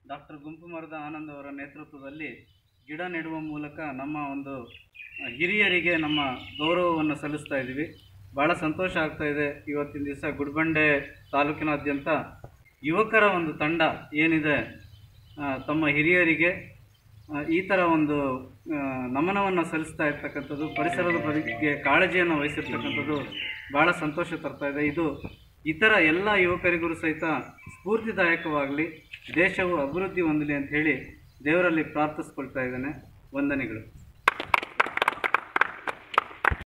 doctor ಗುಂಪು ಮರದ ಆನಂದ್ ಅವರ ನೇತೃತ್ವದಲ್ಲಿ ಗಿಡ ನೆಡುವ ಮೂಲಕ ನಮ್ಮ ಒಂದು ಆ, ಹಿರಿಯರಿಗೆ ನಮ್ಮ ಗೌರವವನ್ನು ಸಲ್ಲಿಸ್ತಾ ಇದ್ದೀವಿ ಭಾಳ ಸಂತೋಷ ಆಗ್ತಾ ಇದೆ ಇವತ್ತಿನ ದಿವಸ ಗುಡ್ಬಂಡೆ ತಾಲೂಕಿನಾದ್ಯಂತ ಯುವಕರ ಒಂದು ತಂಡ ಏನಿದೆ ಆ, ತಮ್ಮ ಹಿರಿಯರಿಗೆ ಆ, ಈ ಥರ ಒಂದು ಆ, ನಮನವನ್ನು ಸಲ್ಲಿಸ್ತಾ ಇರ್ತಕ್ಕಂಥದ್ದು ಪರಿಸರದ ಬಗ್ಗೆ ಕಾಳಜಿಯನ್ನು ವಹಿಸಿರ್ತಕ್ಕಂಥದ್ದು ಭಾಳ ಸಂತೋಷ ತರ್ತಾ ಇದೆ ಇದು ಇತರ ಎಲ್ಲ ಯುವಕರಿಗೂ ಸಹಿತ ಸ್ಫೂರ್ತಿದಾಯಕವಾಗಲಿ ದೇಶವು ಅಭಿವೃದ್ಧಿ ಹೊಂದಲಿ ಅಂತ ಹೇಳಿ ದೇವರಲ್ಲಿ ಪ್ರಾರ್ಥಿಸ್ಕೊಳ್ತಾ ಇದ್ದೇನೆ ವಂದನೆಗಳು